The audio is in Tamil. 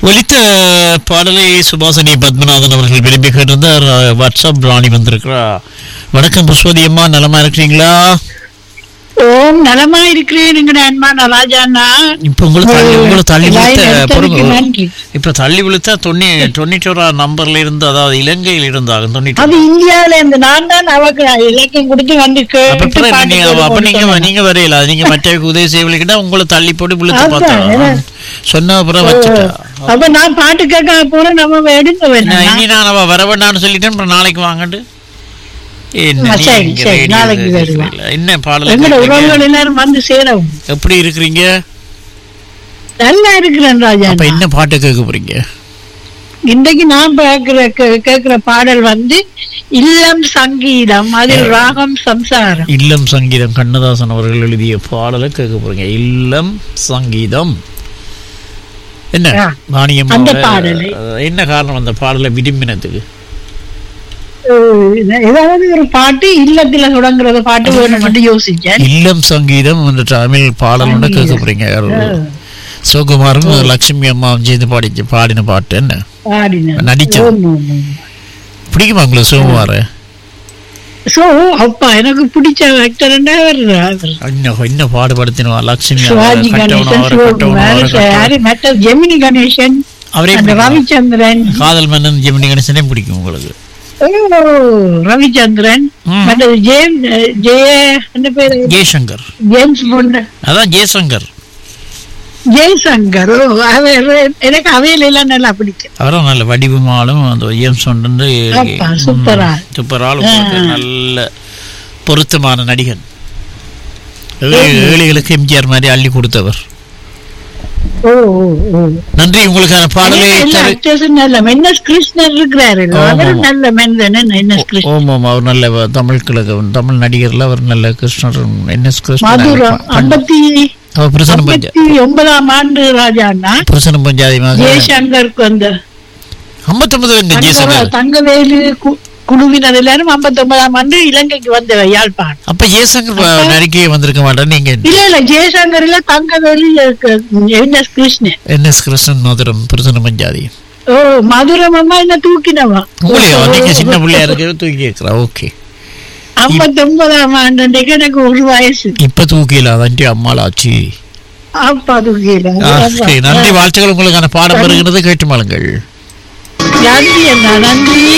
ஒலித்த பாடலை சுபாசினி பத்மநாதன் அவர்கள் விரும்பி கேட்டிருந்தார் அஹ், வாட்ஸ்அப் ராணி வந்திருக்கிறா வணக்கம் புஷ்பதி அம்மா நலமா இருக்கிறீங்களா ஓம் நலமா இருக்கிறேன் எங்கட அன்பான ராஜாண்ணா இப்ப உங்களை தள்ளி உங்களை தள்ளி line விழுத்த எடுத்ததுக்கு பொறுங்க நன்றி இப்ப தள்ளி விழுத்த தொண்ணூ தொண்ணூற்றோரா நம்பர்ல இருந்து அதாவது இலங்கையில் இருந்தாங்க தொண்ணூற்றி அது இந்தியாவில இருந்து நான் தான் அவக்கு இலக்கியம் கொடுத்து வந்து அப்ப கேட்டு அப்புறம் பாட்டு நீங்க கேட்டு அப்ப கொண்டு நீங்க போனேன். நீங்க வரையில நீங்க மற்றவருக்கு உதவி செய்வீங்கன்னா உங்களை தள்ளி போட்டு விழுத்து அதான், பார்த்தா ஏன்னா- சொன்ன அப்புறம் வச்சுட்டா அப்ப நான் பாட்டு கேட்க போறேன் நம்ம எடுக்க நான் வேண்டாம் இனி நான் அவ வர வேண்டாம்னு சொல்லிட்டேன் அப்புறம் நாளைக்கு வாங்கட்டு என்ன ஆ, சரி, நீங்க சரி, radio நாளைக்கு இது வருவேன். கேட்கல. என்ன பாடல் எங்கட கேட்கறீங்க? உறவுகள் எல்லாரும் வந்து சேரவும் எப்படி இருக்கிறீங்க நல்லா இருக்கிறேன் ராஜா அப்ப என்ன பாட்டு கேட்க போறீங்க இன்றைக்கு நான் கேட்கிற கே- கேட்கிற பாடல் வந்து இல்லம் சங்கீதம் அதில் ராகம் சம்சாரம் இல்லம் சங்கீதம் கண்ணதாசன் அவர்கள் எழுதிய பாடலை கேட்க போறீங்க இல்லம் சங்கீதம் என்ன ஆ, வாணியம் அந்த அவரை- பாடலை. அஹ், என்ன காரணம் அந்த பாடலை விரும்பினதுக்கு அஹ் ஏதாவது ஒரு பாட்டு இல்லத்துல தொடங்குறது பாட்டு வேணும்னு யோசிச்சேன் இல்லம் சங்கீதம் என்ற தமிழ் பாடல் ஒன்று கேட்க போறீங்க சிவகுமாரும் லட்சுமி அம்மாவும் சேர்ந்து பாடி பாடின பாட்டு என்ன பாடினேன் நடிச்சது. ஆமா, ஆமா. பிடிக்குமா உங்களுக்கு சிவகுமார சோ அப்பா எனக்கு பிடிச்ச ஆக்டர் இன்னும் இன்னும் பாடுபடுத்தினவா லட்சுமி அவரை சிவாஜி கட்டவனும் கணேசன் அவரை கட்டவனும் அவரை சிவகுமார் கட்டவனும். யாரு மற்ற ஜெமினி கணேசன் அவரே அந்த பிடிக்குமா? ரவிச்சந்திரன் காதல் மன்னன் ஜெமினி கணேசனே பிடிக்கும் உங்களுக்கு ஓ, ரவிச்சந்திரன் ம். மற்றது ஜேம் ஜெய என்ன பேரு ஜெய்சங்கர் ஜேம்ஸ் பொண்ட் அதான் ஜெய்சங்கர் ஜெய்சங்கர் ஓ, அவர் எனக்கு அவையில எல்லாம் நல்லா பிடிக்கும் அவரும் நல்ல வடிவமாலும் அந்த ஜேம்ஸ் வந்து அப்பா, சூப்பரா. சூப்பராலும் உங்களுக்கு நல்ல பொருத்தமான நடிகன் ஏழை- ஏழைகளுக்கு எம்ஜிஆர் மாதிரி அள்ளி கொடுத்தவர் ஓ ஓ ஓ நன்றி உங்களுக்கான பாடலை எல்லா தரு- actors-ம் நல்ல மென்னஸ் கிருஷ்ணன் இருக்கிறாரு ஆமா, அவர் ஆமா. நல்ல மென்னன் மென்னஸ் கிருஷ்ணன் ஓம் ஓம் அவர் நல்ல வ- தமிழ் கிழக்கு தமிழ் நடிகர்ல அவர் நல்ல கிருஷ்ணர் என் எஸ் கிருஷ்ணன் மதுரம் ஐம்பத்தி அவர் புருஷனும் பஞ்சா ஐம்பத்தி ஒன்பதாம் ஆண்டு ராஜாண்ணா புருஷனும் பஞ்சாதி மகன் ஜெய்சங்கருக்கு அந்த ஐம்பத்தொன்பது எங்க தங்க- ஜெய்சங்கர் தங்கவேலு கு- குழுவினர் எல்லாரும் ஐம்பத்தி ஒன்பதாம் ஆண்டு இலங்கைக்கு வந்த யாழ்ப்பாணம் அப்ப ஜெய்சங்கர் நடிக்கை வந்திருக்க மாட்டேன் நீங்க இல்ல இல்ல ஜெய்சங்கர் இல்ல Thangavelu NS Krishnan N S Krishnan Madhuram புருஷனும் பஞ்சாதி ஓ மதுரமம்மா என்ன தூக்கினவா உங்களையா நீங்க சின்ன பிள்ளையா இருக்க தூக்கி கேட்கிறா ஓகே ஐம்பத்தி ஒன்பதாம் ஆண்டு அன்றைக்கு எனக்கு ஒரு வயசு இப்ப தூக்கில அதான் அம்மாளாச்சு அப்பா தூக்கில ஆ, சரி, நன்றி வாழ்த்துக்கள் உங்களுக்கான பாடம் வருகிறது கேட்டு மாளுங்கள் நன்றி அண்ணா நன்றி